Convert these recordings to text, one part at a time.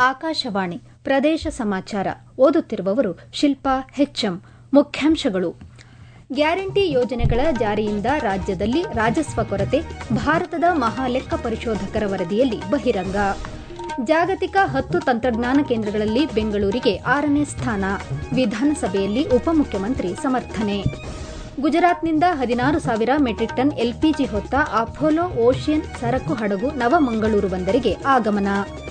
ಆಕಾಶವಾಣಿ ಪ್ರದೇಶ ಸಮಾಚಾರ ಓದುತ್ತಿರುವವರು ಶಿಲ್ಪಾ ಹೆಚ್ಎಂ ಮುಖ್ಯಾಂಶಗಳು ಗ್ಯಾರಂಟಿ ಯೋಜನೆಗಳ ಜಾರಿಯಿಂದ ರಾಜ್ಯದಲ್ಲಿ ರಾಜಸ್ವ ಕೊರತೆ ಭಾರತದ ಮಹಾಲೆಕ್ಕ ಪರಿಶೋಧಕರ ವರದಿಯಲ್ಲಿ ಬಹಿರಂಗ ಜಾಗತಿಕ ಹತ್ತು ತಂತ್ರಜ್ಞಾನ ಕೇಂದ್ರಗಳಲ್ಲಿ ಬೆಂಗಳೂರಿಗೆ ಆರನೇ ಸ್ಥಾನ ವಿಧಾನಸಭೆಯಲ್ಲಿ ಉಪಮುಖ್ಯಮಂತ್ರಿ ಸಮರ್ಥನೆ ಗುಜರಾತ್ನಿಂದ ಹದಿನಾರು ಸಾವಿರ ಮೆಟ್ರಿಕ್ ಟನ್ ಎಲ್ಪಿಜಿ ಹೊತ್ತ ಅಪೋಲೋ ಓಷಿಯನ್ ಸರಕು ಹಡಗು ನವಮಂಗಳೂರು ಬಂದರಿಗೆ ಆಗಮನ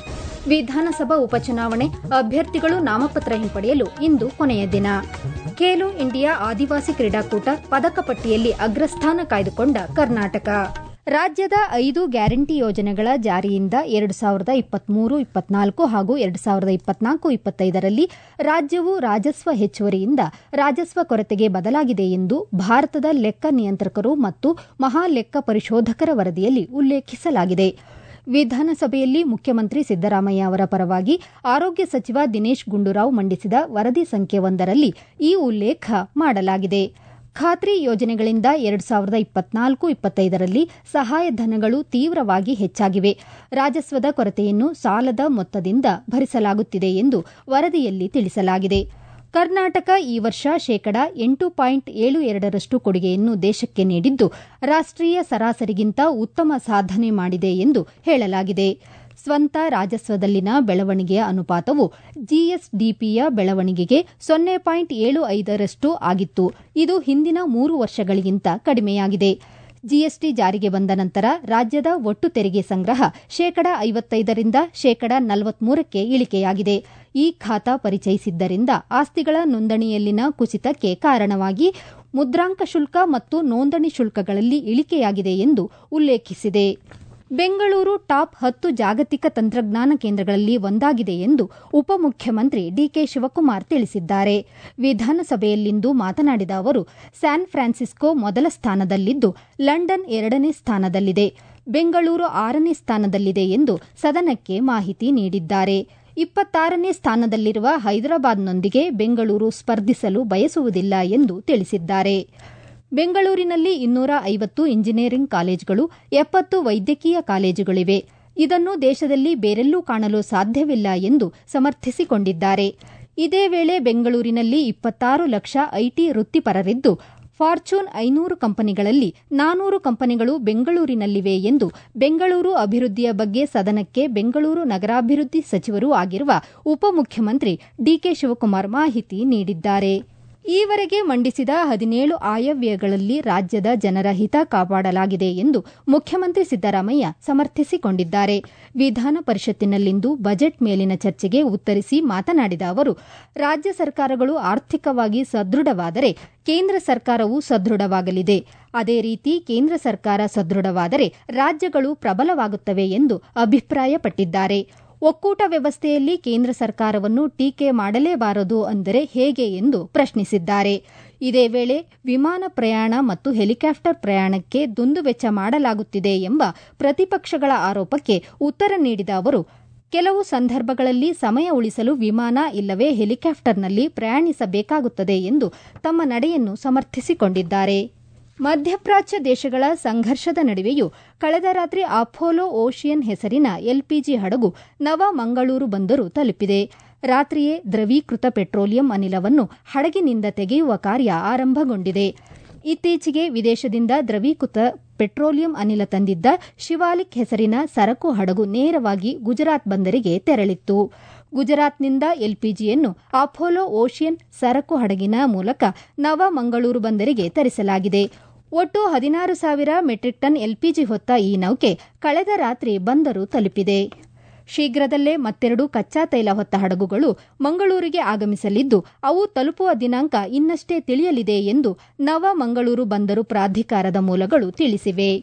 ವಿಧಾನಸಭಾ ಉಪಚುನಾವಣೆ ಅಭ್ಯರ್ಥಿಗಳು ನಾಮಪತ್ರ ಹಿಂಪಡೆಯಲು ಇಂದು ಕೊನೆಯ ದಿನ ಖೇಲೋ ಇಂಡಿಯಾ ಆದಿವಾಸಿ ಕ್ರೀಡಾಕೂಟ ಪದಕ ಪಟ್ಟಿಯಲ್ಲಿ ಅಗ್ರಸ್ಥಾನ ಕಾಯ್ದುಕೊಂಡ ಕರ್ನಾಟಕ ರಾಜ್ಯದ ಐದು ಗ್ಯಾರಂಟಿ ಯೋಜನೆಗಳ ಜಾರಿಯಿಂದ ಎರಡು ಸಾವಿರದ ಇಪ್ಪತ್ಮೂರು ಇಪ್ಪತ್ನಾಲ್ಕು ಹಾಗೂ ಎರಡು ಸಾವಿರದ ಇಪ್ಪತ್ನಾಲ್ಕು ಇಪ್ಪತ್ತೈದರಲ್ಲಿ ರಾಜ್ಯವು ರಾಜಸ್ವ ಹೆಚ್ಚುವರಿಯಿಂದ ರಾಜಸ್ವ ಕೊರತೆಗೆ ಬದಲಾಗಿದೆ ಎಂದು ಭಾರತದ ಲೆಕ್ಕ ನಿಯಂತ್ರಕರು ಮತ್ತು ಮಹಾಲೆಕ್ಕ ಪರಿಶೋಧಕರ ವರದಿಯಲ್ಲಿ ಉಲ್ಲೇಖಿಸಲಾಗಿದೆ ವಿಧಾನಸಭೆಯಲ್ಲಿ ಮುಖ್ಯಮಂತ್ರಿ ಸಿದ್ದರಾಮಯ್ಯ ಅವರ ಪರವಾಗಿ ಆರೋಗ್ಯ ಸಚಿವ ದಿನೇಶ್ ಗುಂಡೂರಾವ್ ಮಂಡಿಸಿದ ವರದಿ ಸಂಖ್ಯೆ ಒಂದರಲ್ಲಿ ಈ ಉಲ್ಲೇಖ ಮಾಡಲಾಗಿದೆ ಖಾತ್ರಿ ಯೋಜನೆಗಳಿಂದ ಎರಡು ಸಾವಿರದ ಇಪ್ಪತ್ನಾಲ್ಕು ಇಪ್ಪತ್ತೈದರಲ್ಲಿ ಸಹಾಯಧನಗಳು ತೀವ್ರವಾಗಿ ಹೆಚ್ಚಾಗಿವೆ ರಾಜಸ್ವದ ಕೊರತೆಯನ್ನು ಸಾಲದ ಮೊತ್ತದಿಂದ ಭರಿಸಲಾಗುತ್ತಿದೆ ಎಂದು ವರದಿಯಲ್ಲಿ ತಿಳಿಸಲಾಗಿದೆ ಕರ್ನಾಟಕ ಈ ವರ್ಷ ಶೇಕಡ ಎಂಟು ಪಾಯಿಂಟ್ ಏಳು ಎರಡರಷ್ಟು ಕೊಡುಗೆಯನ್ನು ದೇಶಕ್ಕೆ ನೀಡಿದ್ದು ರಾಷ್ಟೀಯ ಸರಾಸರಿಗಿಂತ ಉತ್ತಮ ಸಾಧನೆ ಮಾಡಿದೆ ಎಂದು ಹೇಳಲಾಗಿದೆ ಸ್ವಂತ ರಾಜಸ್ವದಲ್ಲಿನ ಬೆಳವಣಿಗೆಯ ಅನುಪಾತವು ಜಿಎಸ್ಡಿಪಿಯ ಬೆಳವಣಿಗೆಗೆ ಸೊನ್ನೆ ಪಾಯಿಂಟ್ ಏಳು ಐದರಷ್ಟು ಆಗಿತ್ತು ಇದು ಹಿಂದಿನ ಮೂರು ವರ್ಷಗಳಿಗಿಂತ ಕಡಿಮೆಯಾಗಿದೆ ಜಿಎಸ್ಟಿ ಜಾರಿಗೆ ಬಂದ ನಂತರ ರಾಜ್ಯದ ಒಟ್ಟು ತೆರಿಗೆ ಸಂಗ್ರಹ ಶೇಕಡ ಐವತ್ತೈದರಿಂದ ಶೇಕಡ ನಲವತ್ಮೂರಕ್ಕೆ ಇಳಿಕೆಯಾಗಿದೆ ಈ ಖಾತಾ ಪರಿಚಯಿಸಿದ್ದರಿಂದ ಆಸ್ತಿಗಳ ನೋಂದಣಿಯಲ್ಲಿನ ಕುಸಿತಕ್ಕೆ ಕಾರಣವಾಗಿ ಮುದ್ರಾಂಕ ಶುಲ್ಕ ಮತ್ತು ನೋಂದಣಿ ಶುಲ್ಕಗಳಲ್ಲಿ ಇಳಿಕೆಯಾಗಿದೆ ಎಂದು ಉಲ್ಲೇಖಿಸಿದೆ ಬೆಂಗಳೂರು ಟಾಪ್ ಹತ್ತು ಜಾಗತಿಕ ತಂತ್ರಜ್ಞಾನ ಕೇಂದ್ರಗಳಲ್ಲಿ ಒಂದಾಗಿದೆ ಎಂದು ಉಪಮುಖ್ಯಮಂತ್ರಿ ಡಿಕೆ ಶಿವಕುಮಾರ್ ತಿಳಿಸಿದ್ದಾರೆ ವಿಧಾನಸಭೆಯಲ್ಲಿಂದು ಮಾತನಾಡಿದ ಅವರು ಸ್ಯಾನ್ ಫ್ರಾನ್ಸಿಸ್ಕೋ ಮೊದಲ ಸ್ಥಾನದಲ್ಲಿದ್ದು ಲಂಡನ್ ಎರಡನೇ ಸ್ಥಾನದಲ್ಲಿದೆ ಬೆಂಗಳೂರು ಆರನೇ ಸ್ಥಾನದಲ್ಲಿದೆ ಎಂದು ಸದನಕ್ಕೆ ಮಾಹಿತಿ ನೀಡಿದ್ದಾರೆ ಇಪ್ಪತ್ತಾರನೇ ಸ್ಥಾನದಲ್ಲಿರುವ ಹೈದರಾಬಾದ್ನೊಂದಿಗೆ ಬೆಂಗಳೂರು ಸ್ಪರ್ಧಿಸಲು ಬಯಸುವುದಿಲ್ಲ ಎಂದು ತಿಳಿಸಿದ್ದಾರೆ ಬೆಂಗಳೂರಿನಲ್ಲಿ ಇನ್ನೂರ ಐವತ್ತು ಇಂಜಿನಿಯರಿಂಗ್ ಕಾಲೇಜುಗಳು ಎಪ್ಪತ್ತು ವೈದ್ಯಕೀಯ ಕಾಲೇಜುಗಳಿವೆ ಇದನ್ನು ದೇಶದಲ್ಲಿ ಬೇರೆಲ್ಲೂ ಕಾಣಲು ಸಾಧ್ಯವಿಲ್ಲ ಎಂದು ಸಮರ್ಥಿಸಿಕೊಂಡಿದ್ದಾರೆ ಇದೇ ವೇಳೆ ಬೆಂಗಳೂರಿನಲ್ಲಿ ಇಪ್ಪತ್ತಾರು ಲಕ್ಷ ಐಟಿ ವೃತ್ತಿಪರರಿದ್ದು ಫಾರ್ಚೂನ್ ಐನೂರು ಕಂಪನಿಗಳಲ್ಲಿ ನಾನೂರು ಕಂಪನಿಗಳು ಬೆಂಗಳೂರಿನಲ್ಲಿವೆ ಎಂದು ಬೆಂಗಳೂರು ಅಭಿವೃದ್ಧಿಯ ಬಗ್ಗೆ ಸದನಕ್ಕೆ ಬೆಂಗಳೂರು ನಗರಾಭಿವೃದ್ಧಿ ಸಚಿವರೂ ಆಗಿರುವ ಉಪಮುಖ್ಯಮಂತ್ರಿ ಡಿಕೆ ಶಿವಕುಮಾರ್ ಮಾಹಿತಿ ನೀಡಿದ್ದಾರೆ ಈವರೆಗೆ ಮಂಡಿಸಿದ ಹದಿನೇಳು ಆಯವ್ಯಯಗಳಲ್ಲಿ ರಾಜ್ಯದ ಜನರ ಹಿತ ಕಾಪಾಡಲಾಗಿದೆ ಎಂದು ಮುಖ್ಯಮಂತ್ರಿ ಸಿದ್ದರಾಮಯ್ಯ ಸಮರ್ಥಿಸಿಕೊಂಡಿದ್ದಾರೆ ವಿಧಾನ ಪರಿಷತ್ತಿನಲ್ಲಿಂದು ಬಜೆಟ್ ಮೇಲಿನ ಚರ್ಚೆಗೆ ಉತ್ತರಿಸಿ ಮಾತನಾಡಿದ ಅವರು ರಾಜ್ಯ ಸರ್ಕಾರಗಳು ಆರ್ಥಿಕವಾಗಿ ಸದೃಢವಾದರೆ ಕೇಂದ್ರ ಸರ್ಕಾರವೂ ಸದೃಢವಾಗಲಿದೆ ಅದೇ ರೀತಿ ಕೇಂದ್ರ ಸರ್ಕಾರ ಸದೃಢವಾದರೆ ರಾಜ್ಯಗಳು ಪ್ರಬಲವಾಗುತ್ತವೆ ಎಂದು ಅಭಿಪ್ರಾಯಪಟ್ಟಿದ್ದಾರೆ ಒಕ್ಕೂಟ ವ್ಯವಸ್ಥೆಯಲ್ಲಿ ಕೇಂದ್ರ ಸರ್ಕಾರವನ್ನು ಟೀಕೆ ಮಾಡಲೇಬಾರದು ಅಂದರೆ ಹೇಗೆ ಎಂದು ಪ್ರಶ್ನಿಸಿದ್ದಾರೆ ಇದೇ ವೇಳೆ ವಿಮಾನ ಪ್ರಯಾಣ ಮತ್ತು ಹೆಲಿಕಾಪ್ಟರ್ ಪ್ರಯಾಣಕ್ಕೆ ದುಂದುವೆಚ್ಚ ಮಾಡಲಾಗುತ್ತಿದೆ ಎಂಬ ಪ್ರತಿಪಕ್ಷಗಳ ಆರೋಪಕ್ಕೆ ಉತ್ತರ ನೀಡಿದ ಅವರು ಕೆಲವು ಸಂದರ್ಭಗಳಲ್ಲಿ ಸಮಯ ಉಳಿಸಲು ವಿಮಾನ ಇಲ್ಲವೇ ಹೆಲಿಕಾಪ್ಟರ್ನಲ್ಲಿ ಪ್ರಯಾಣಿಸಬೇಕಾಗುತ್ತದೆ ಎಂದು ತಮ್ಮ ನಡೆಯನ್ನು ಸಮರ್ಥಿಸಿಕೊಂಡಿದ್ದಾರೆ ಮಧ್ಯಪ್ರಾಚ್ಯ ದೇಶಗಳ ಸಂಘರ್ಷದ ನಡುವೆಯೂ ಕಳೆದ ರಾತ್ರಿ ಅಪೋಲೋ ಓಷಿಯನ್ ಹೆಸರಿನ ಎಲ್ಪಿಜಿ ಹಡಗು ನವ ಮಂಗಳೂರು ಬಂದರು ತಲುಪಿದೆ ರಾತ್ರಿಯೇ ದ್ರವೀಕೃತ ಪೆಟ್ರೋಲಿಯಂ ಅನಿಲವನ್ನು ಹಡಗಿನಿಂದ ತೆಗೆಯುವ ಕಾರ್ಯ ಆರಂಭಗೊಂಡಿದೆ ಇತ್ತೀಚೆಗೆ ವಿದೇಶದಿಂದ ದ್ರವೀಕೃತ ಪೆಟ್ರೋಲಿಯಂ ಅನಿಲ ತಂದಿದ್ದ ಶಿವಾಲಿಕ್ ಹೆಸರಿನ ಸರಕು ಹಡಗು ನೇರವಾಗಿ ಗುಜರಾತ್ ಬಂದರಿಗೆ ತೆರಳಿತ್ತು ಗುಜರಾತ್ನಿಂದ ಎಲ್ಪಿಜಿಯನ್ನು ಅಪೋಲೋ ಓಷಿಯನ್ ಸರಕು ಹಡಗಿನ ಮೂಲಕ ನವ ಮಂಗಳೂರು ಬಂದರಿಗೆ ತರಿಸಲಾಗಿದೆ ಒಟ್ಟು ಹದಿನಾರು ಸಾವಿರ ಮೆಟ್ರಿಕ್ ಟನ್ ಎಲ್ಪಿಜಿ ಹೊತ್ತ ಈ ನೌಕೆ ಕಳೆದ ರಾತ್ರಿ ಬಂದರು ತಲುಪಿದೆ ಶೀಘ್ರದಲ್ಲೇ ಮತ್ತೆರಡು ಕಚ್ಚಾ ತೈಲ ಹೊತ್ತ ಹಡಗುಗಳು ಮಂಗಳೂರಿಗೆ ಆಗಮಿಸಲಿದ್ದು ಅವು ತಲುಪುವ ದಿನಾಂಕ ಇನ್ನಷ್ಟೇ ತಿಳಿಯಲಿದೆ ಎಂದು ನವ ಮಂಗಳೂರು ಬಂದರು ಪ್ರಾಧಿಕಾರದ ಮೂಲಗಳು ತಿಳಿಸಿವೆ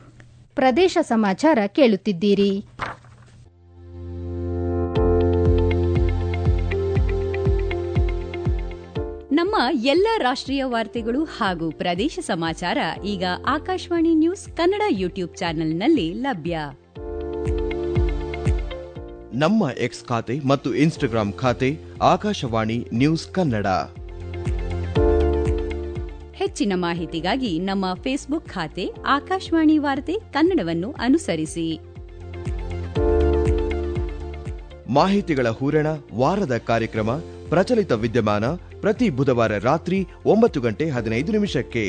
ಪ್ರದೇಶ ಸಮಾಚಾರ ಕೇಳುತ್ತಿದ್ದೀರಿ ನಮ್ಮ ಎಲ್ಲ ರಾಷ್ಟ್ರೀಯ ವಾರ್ತೆಗಳು ಹಾಗೂ ಪ್ರದೇಶ ಸಮಾಚಾರ ಈಗ ಆಕಾಶವಾಣಿ ನ್ಯೂಸ್ ಕನ್ನಡ ಯೂಟ್ಯೂಬ್ ಚಾನೆಲ್ನಲ್ಲಿ ಲಭ್ಯ ನಮ್ಮ ಎಕ್ಸ್ ಖಾತೆ ಮತ್ತು ಇನ್ಸ್ಟಾಗ್ರಾಂ ಖಾತೆ ಆಕಾಶವಾಣಿ ನ್ಯೂಸ್ ಕನ್ನಡ ಹೆಚ್ಚಿನ ಮಾಹಿತಿಗಾಗಿ ನಮ್ಮ ಫೇಸ್ಬುಕ್ ಖಾತೆ ಆಕಾಶವಾಣಿ ವಾರ್ತೆ ಕನ್ನಡವನ್ನು ಅನುಸರಿಸಿ ಮಾಹಿತಿಗಳ ಹೂರಣ ವಾರದ ಕಾರ್ಯಕ್ರಮ ಪ್ರಚಲಿತ ವಿದ್ಯಮಾನ ಪ್ರತಿ ಬುಧವಾರ ರಾತ್ರಿ ಒಂಬತ್ತು ಗಂಟೆ ಹದಿನೈದು ನಿಮಿಷಕ್ಕೆ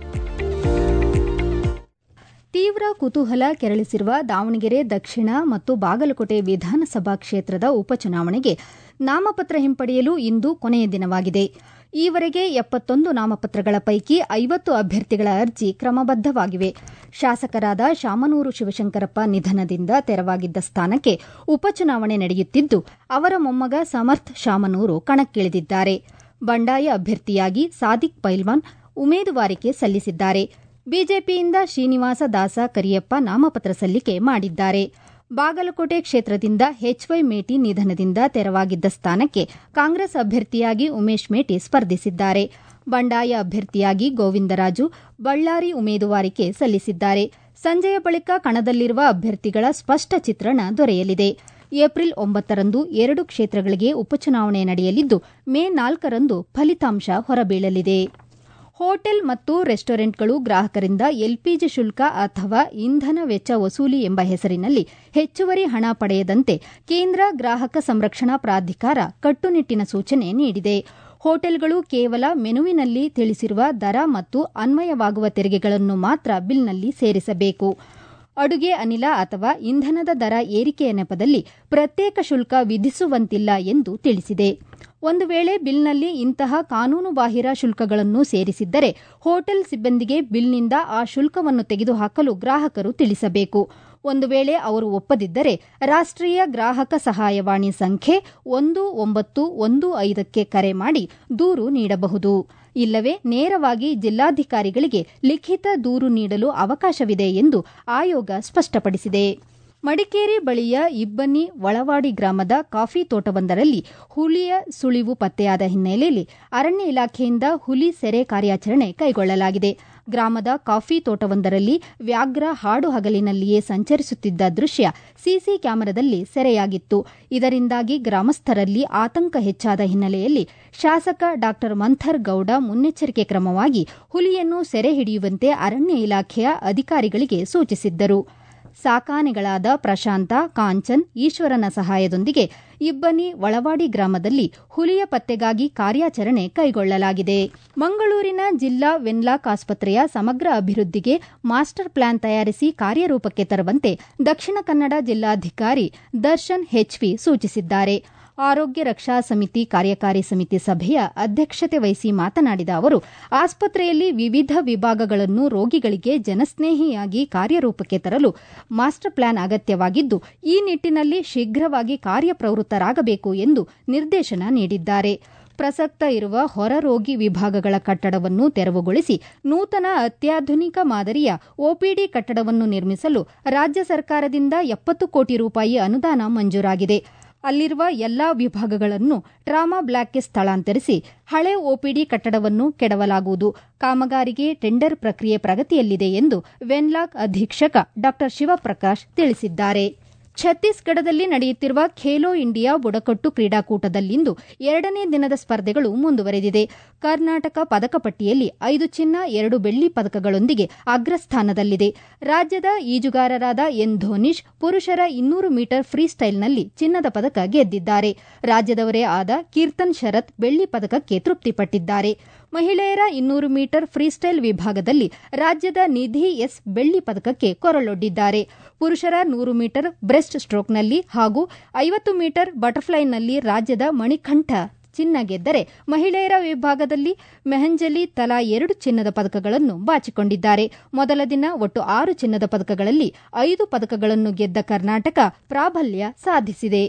ತೀವ್ರ ಕುತೂಹಲ ಕೆರಳಿಸಿರುವ ದಾವಣಗೆರೆ ದಕ್ಷಿಣ ಮತ್ತು ಬಾಗಲಕೋಟೆ ವಿಧಾನಸಭಾ ಕ್ಷೇತ್ರದ ಉಪಚುನಾವಣೆಗೆ ನಾಮಪತ್ರ ಹಿಂಪಡೆಯಲು ಇಂದು ಕೊನೆಯ ದಿನವಾಗಿದೆ ಈವರೆಗೆ ಎಪ್ಪತ್ತೊಂದು ನಾಮಪತ್ರಗಳ ಪೈಕಿ ಐವತ್ತು ಅಭ್ಯರ್ಥಿಗಳ ಅರ್ಜಿ ಕ್ರಮಬದ್ದವಾಗಿವೆ ಶಾಸಕರಾದ ಶಾಮನೂರು ಶಿವಶಂಕರಪ್ಪ ನಿಧನದಿಂದ ತೆರವಾಗಿದ್ದ ಸ್ಥಾನಕ್ಕೆ ಉಪಚುನಾವಣೆ ನಡೆಯುತ್ತಿದ್ದು ಅವರ ಮೊಮ್ಮಗ ಸಮರ್ಥ್ ಶಾಮನೂರು ಕಣಕ್ಕಿಳಿದಿದ್ದಾರೆ ಬಂಡಾಯ ಅಭ್ಯರ್ಥಿಯಾಗಿ ಸಾದಿಕ್ ಪೈಲ್ವಾನ್ ಉಮೇದುವಾರಿಕೆ ಸಲ್ಲಿಸಿದ್ದಾರೆ ಬಿಜೆಪಿಯಿಂದ ಶ್ರೀನಿವಾಸ ದಾಸ ಕರಿಯಪ್ಪ ನಾಮಪತ್ರ ಸಲ್ಲಿಕೆ ಮಾಡಿದ್ದಾರೆ ಬಾಗಲಕೋಟೆ ಕ್ಷೇತ್ರದಿಂದ ಎಚ್ವೈ ಮೇಟಿ ನಿಧನದಿಂದ ತೆರವಾಗಿದ್ದ ಸ್ಥಾನಕ್ಕೆ ಕಾಂಗ್ರೆಸ್ ಅಭ್ಯರ್ಥಿಯಾಗಿ ಉಮೇಶ್ ಮೇಟಿ ಸ್ಪರ್ಧಿಸಿದ್ದಾರೆ ಬಂಡಾಯ ಅಭ್ಯರ್ಥಿಯಾಗಿ ಗೋವಿಂದರಾಜು ಬಳ್ಳಾರಿ ಉಮೇದುವಾರಿಕೆ ಸಲ್ಲಿಸಿದ್ದಾರೆ ಸಂಜೆಯ ಬಳಿಕ ಕಣದಲ್ಲಿರುವ ಅಭ್ಯರ್ಥಿಗಳ ಸ್ಪಷ್ಟ ಚಿತ್ರಣ ದೊರೆಯಲಿದೆ ಏಪ್ರಿಲ್ ಒಂಬತ್ತರಂದು ಎರಡು ಕ್ಷೇತ್ರಗಳಿಗೆ ಉಪಚುನಾವಣೆ ನಡೆಯಲಿದ್ದು ಮೇ ನಾಲ್ಕರಂದು ಫಲಿತಾಂಶ ಹೊರಬೀಳಲಿದೆ ಹೋಟೆಲ್ ಮತ್ತು ರೆಸ್ಟೋರೆಂಟ್ಗಳು ಗ್ರಾಹಕರಿಂದ ಎಲ್ಪಿಜಿ ಶುಲ್ಕ ಅಥವಾ ಇಂಧನ ವೆಚ್ಚ ವಸೂಲಿ ಎಂಬ ಹೆಸರಿನಲ್ಲಿ ಹೆಚ್ಚುವರಿ ಹಣ ಪಡೆಯದಂತೆ ಕೇಂದ್ರ ಗ್ರಾಹಕ ಸಂರಕ್ಷಣಾ ಪ್ರಾಧಿಕಾರ ಕಟ್ಟುನಿಟ್ಟಿನ ಸೂಚನೆ ನೀಡಿದೆ ಹೋಟೆಲ್ಗಳು ಕೇವಲ ಮೆನುವಿನಲ್ಲಿ ತಿಳಿಸಿರುವ ದರ ಮತ್ತು ಅನ್ವಯವಾಗುವ ತೆರಿಗೆಗಳನ್ನು ಮಾತ್ರ ಬಿಲ್ನಲ್ಲಿ ಸೇರಿಸಬೇಕು ಅಡುಗೆ ಅನಿಲ ಅಥವಾ ಇಂಧನದ ದರ ಏರಿಕೆಯ ನೆಪದಲ್ಲಿ ಪ್ರತ್ಯೇಕ ಶುಲ್ಕ ವಿಧಿಸುವಂತಿಲ್ಲ ಎಂದು ತಿಳಿಸಿದೆ ಒಂದು ವೇಳೆ ಬಿಲ್ನಲ್ಲಿ ಇಂತಹ ಕಾನೂನುಬಾಹಿರ ಶುಲ್ಕಗಳನ್ನು ಸೇರಿಸಿದ್ದರೆ ಹೋಟೆಲ್ ಸಿಬ್ಬಂದಿಗೆ ಬಿಲ್ನಿಂದ ಆ ಶುಲ್ಕವನ್ನು ತೆಗೆದುಹಾಕಲು ಗ್ರಾಹಕರು ತಿಳಿಸಬೇಕು ಒಂದು ವೇಳೆ ಅವರು ಒಪ್ಪದಿದ್ದರೆ ರಾಷ್ಟ್ರೀಯ ಗ್ರಾಹಕ ಸಹಾಯವಾಣಿ ಸಂಖ್ಯೆ ಒಂದು ಒಂಬತ್ತು ಒಂದು ಐದಕ್ಕೆ ಕರೆ ಮಾಡಿ ದೂರು ನೀಡಬಹುದು ಇಲ್ಲವೇ ನೇರವಾಗಿ ಜಿಲ್ಲಾಧಿಕಾರಿಗಳಿಗೆ ಲಿಖಿತ ದೂರು ನೀಡಲು ಅವಕಾಶವಿದೆ ಎಂದು ಆಯೋಗ ಸ್ಪಷ್ಟಪಡಿಸಿದೆ ಮಡಿಕೇರಿ ಬಳಿಯ ಇಬ್ಬನಿ ಒಳವಾಡಿ ಗ್ರಾಮದ ಕಾಫಿ ತೋಟವೊಂದರಲ್ಲಿ ಹುಲಿಯ ಸುಳಿವು ಪತ್ತೆಯಾದ ಹಿನ್ನೆಲೆಯಲ್ಲಿ ಅರಣ್ಯ ಇಲಾಖೆಯಿಂದ ಹುಲಿ ಸೆರೆ ಕಾರ್ಯಾಚರಣೆ ಕೈಗೊಳ್ಳಲಾಗಿದೆ ಗ್ರಾಮದ ಕಾಫಿ ತೋಟವೊಂದರಲ್ಲಿ ವ್ಯಾಘ್ರ ಹಾಡು ಹಗಲಿನಲ್ಲಿಯೇ ಸಂಚರಿಸುತ್ತಿದ್ದ ದೃಶ್ಯ ಸಿಸಿ ಕ್ಯಾಮೆರಾದಲ್ಲಿ ಸೆರೆಯಾಗಿತ್ತು ಇದರಿಂದಾಗಿ ಗ್ರಾಮಸ್ಥರಲ್ಲಿ ಆತಂಕ ಹೆಚ್ಚಾದ ಹಿನ್ನೆಲೆಯಲ್ಲಿ ಶಾಸಕ ಡಾ ಮಂಥರ್ ಗೌಡ ಮುನ್ನೆಚ್ಚರಿಕೆ ಕ್ರಮವಾಗಿ ಹುಲಿಯನ್ನು ಸೆರೆ ಹಿಡಿಯುವಂತೆ ಅರಣ್ಯ ಇಲಾಖೆಯ ಅಧಿಕಾರಿಗಳಿಗೆ ಸೂಚಿಸಿದ್ದರು ಸಾಕಾನೆಗಳಾದ ಪ್ರಶಾಂತ ಕಾಂಚನ್ ಈಶ್ವರನ ಸಹಾಯದೊಂದಿಗೆ ಇಬ್ಬನಿ ಒಳವಾಡಿ ಗ್ರಾಮದಲ್ಲಿ ಹುಲಿಯ ಪತ್ತೆಗಾಗಿ ಕಾರ್ಯಾಚರಣೆ ಕೈಗೊಳ್ಳಲಾಗಿದೆ ಮಂಗಳೂರಿನ ಜಿಲ್ಲಾ ವೆನ್ಲಾಕ್ ಆಸ್ಪತ್ರೆಯ ಸಮಗ್ರ ಅಭಿವೃದ್ಧಿಗೆ ಮಾಸ್ಟರ್ ಪ್ಲಾನ್ ತಯಾರಿಸಿ ಕಾರ್ಯರೂಪಕ್ಕೆ ತರುವಂತೆ ದಕ್ಷಿಣ ಕನ್ನಡ ಜಿಲ್ಲಾಧಿಕಾರಿ ದರ್ಶನ್ ಹೆಚ್ವಿ ಸೂಚಿಸಿದ್ದಾರೆ ಆರೋಗ್ಯ ರಕ್ಷಾ ಸಮಿತಿ ಕಾರ್ಯಕಾರಿ ಸಮಿತಿ ಸಭೆಯ ಅಧ್ಯಕ್ಷತೆ ವಹಿಸಿ ಮಾತನಾಡಿದ ಅವರು ಆಸ್ಪತ್ರೆಯಲ್ಲಿ ವಿವಿಧ ವಿಭಾಗಗಳನ್ನು ರೋಗಿಗಳಿಗೆ ಜನಸ್ನೇಹಿಯಾಗಿ ಕಾರ್ಯರೂಪಕ್ಕೆ ತರಲು ಮಾಸ್ಟರ್ ಪ್ಲಾನ್ ಅಗತ್ಯವಾಗಿದ್ದು ಈ ನಿಟ್ಟಿನಲ್ಲಿ ಶೀಘ್ರವಾಗಿ ಕಾರ್ಯಪ್ರವೃತ್ತರಾಗಬೇಕು ಎಂದು ನಿರ್ದೇಶನ ನೀಡಿದ್ದಾರೆ ಪ್ರಸಕ್ತ ಇರುವ ಹೊರರೋಗಿ ವಿಭಾಗಗಳ ಕಟ್ಟಡವನ್ನು ತೆರವುಗೊಳಿಸಿ ನೂತನ ಅತ್ಯಾಧುನಿಕ ಮಾದರಿಯ ಒಪಿಡಿ ಕಟ್ಟಡವನ್ನು ನಿರ್ಮಿಸಲು ರಾಜ್ಯ ಸರ್ಕಾರದಿಂದ ಎಪ್ಪತ್ತು ಕೋಟಿ ರೂಪಾಯಿ ಅನುದಾನ ಮಂಜೂರಾಗಿದೆ ಅಲ್ಲಿರುವ ಎಲ್ಲಾ ವಿಭಾಗಗಳನ್ನು ಟ್ರಾಮಾ ಬ್ಲಾಕ್ಗೆ ಸ್ಥಳಾಂತರಿಸಿ ಹಳೆ ಒಪಿಡಿ ಕಟ್ಟಡವನ್ನು ಕೆಡವಲಾಗುವುದು ಕಾಮಗಾರಿಗೆ ಟೆಂಡರ್ ಪ್ರಕ್ರಿಯೆ ಪ್ರಗತಿಯಲ್ಲಿದೆ ಎಂದು ವೆನ್ಲಾಕ್ ಅಧೀಕ್ಷಕ ಡಾ ಶಿವಪ್ರಕಾಶ್ ತಿಳಿಸಿದ್ದಾರೆ ಛತ್ತೀಸ್ಗಢದಲ್ಲಿ ನಡೆಯುತ್ತಿರುವ ಖೇಲೋ ಇಂಡಿಯಾ ಬುಡಕಟ್ಟು ಕ್ರೀಡಾಕೂಟದಲ್ಲಿಂದು ಎರಡನೇ ದಿನದ ಸ್ಪರ್ಧೆಗಳು ಮುಂದುವರೆದಿದೆ ಕರ್ನಾಟಕ ಪದಕ ಪಟ್ಟಿಯಲ್ಲಿ ಐದು ಚಿನ್ನ ಎರಡು ಬೆಳ್ಳಿ ಪದಕಗಳೊಂದಿಗೆ ಅಗ್ರಸ್ಥಾನದಲ್ಲಿದೆ ರಾಜ್ಯದ ಈಜುಗಾರರಾದ ಎನ್ ಧೋನಿಶ್ ಪುರುಷರ ಇನ್ನೂರು ಮೀಟರ್ ಫ್ರೀ ಸ್ಟೈಲ್ನಲ್ಲಿ ಚಿನ್ನದ ಪದಕ ಗೆದ್ದಿದ್ದಾರೆ ರಾಜ್ಯದವರೇ ಆದ ಕೀರ್ತನ್ ಶರತ್ ಬೆಳ್ಳಿ ಪದಕಕ್ಕೆ ತೃಪ್ತಿಪಟ್ಟಿದ್ದಾರೆ ಮಹಿಳೆಯರ ಇನ್ನೂರು ಮೀಟರ್ ಫ್ರೀಸ್ಟೈಲ್ ವಿಭಾಗದಲ್ಲಿ ರಾಜ್ಯದ ನಿಧಿ ಎಸ್ ಬೆಳ್ಳಿ ಪದಕಕ್ಕೆ ಕೊರಳೊಡ್ಡಿದ್ದಾರೆ ಪುರುಷರ ನೂರು ಮೀಟರ್ ಬ್ರೆಸ್ಟ್ ಸ್ಟ್ರೋಕ್ನಲ್ಲಿ ಹಾಗೂ ಐವತ್ತು ಮೀಟರ್ ಬಟರ್ಫ್ಲೈನಲ್ಲಿ ರಾಜ್ಯದ ಮಣಿಕಂಠ ಚಿನ್ನ ಗೆದ್ದರೆ ಮಹಿಳೆಯರ ವಿಭಾಗದಲ್ಲಿ ಮೆಹಂಜಲಿ ತಲಾ ಎರಡು ಚಿನ್ನದ ಪದಕಗಳನ್ನು ಬಾಚಿಕೊಂಡಿದ್ದಾರೆ ಮೊದಲ ದಿನ ಒಟ್ಟು ಆರು ಚಿನ್ನದ ಪದಕಗಳಲ್ಲಿ ಐದು ಪದಕಗಳನ್ನು ಗೆದ್ದ ಕರ್ನಾಟಕ ಪ್ರಾಬಲ್ಯ ಸಾಧಿಸಿದೆ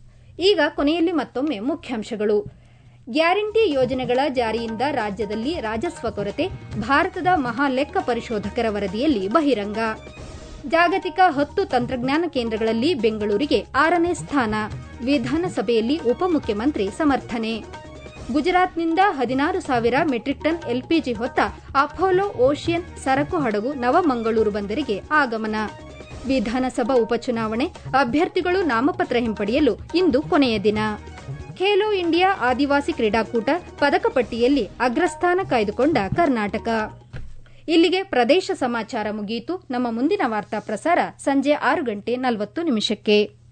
ಈಗ ಕೊನೆಯಲ್ಲಿ ಮತ್ತೊಮ್ಮೆ ಮುಖ್ಯಾಂಶಗಳು ಗ್ಯಾರಂಟಿ ಯೋಜನೆಗಳ ಜಾರಿಯಿಂದ ರಾಜ್ಯದಲ್ಲಿ ರಾಜಸ್ವ ಕೊರತೆ ಭಾರತದ ಮಹಾ ಲೆಕ್ಕ ಪರಿಶೋಧಕರ ವರದಿಯಲ್ಲಿ ಬಹಿರಂಗ ಜಾಗತಿಕ ಹತ್ತು ತಂತ್ರಜ್ಞಾನ ಕೇಂದ್ರಗಳಲ್ಲಿ ಬೆಂಗಳೂರಿಗೆ ಆರನೇ ಸ್ಥಾನ ವಿಧಾನಸಭೆಯಲ್ಲಿ ಉಪಮುಖ್ಯಮಂತ್ರಿ ಸಮರ್ಥನೆ ಗುಜರಾತ್ನಿಂದ ಹದಿನಾರು ಸಾವಿರ ಮೆಟ್ರಿಕ್ ಟನ್ ಎಲ್ಪಿಜಿ ಹೊತ್ತ ಅಪೋಲೋ ಓಷಿಯನ್ ಸರಕು ಹಡಗು ನವಮಂಗಳೂರು ಬಂದರಿಗೆ ಆಗಮನ ವಿಧಾನಸಭಾ ಉಪಚುನಾವಣೆ ಅಭ್ಯರ್ಥಿಗಳು ನಾಮಪತ್ರ ಹಿಂಪಡೆಯಲು ಇಂದು ಕೊನೆಯ ದಿನ ಖೇಲೋ ಇಂಡಿಯಾ ಆದಿವಾಸಿ ಕ್ರೀಡಾಕೂಟ ಪದಕ ಪಟ್ಟಿಯಲ್ಲಿ ಅಗ್ರಸ್ಥಾನ ಕಾಯ್ದುಕೊಂಡ ಕರ್ನಾಟಕ ಇಲ್ಲಿಗೆ ಪ್ರದೇಶ ಸಮಾಚಾರ ಮುಗಿಯಿತು ನಮ್ಮ ಮುಂದಿನ ವಾರ್ತಾ ಪ್ರಸಾರ ಸಂಜೆ ಆರು ಗಂಟೆ ನಲವತ್ತು ನಿಮಿಷಕ್ಕೆ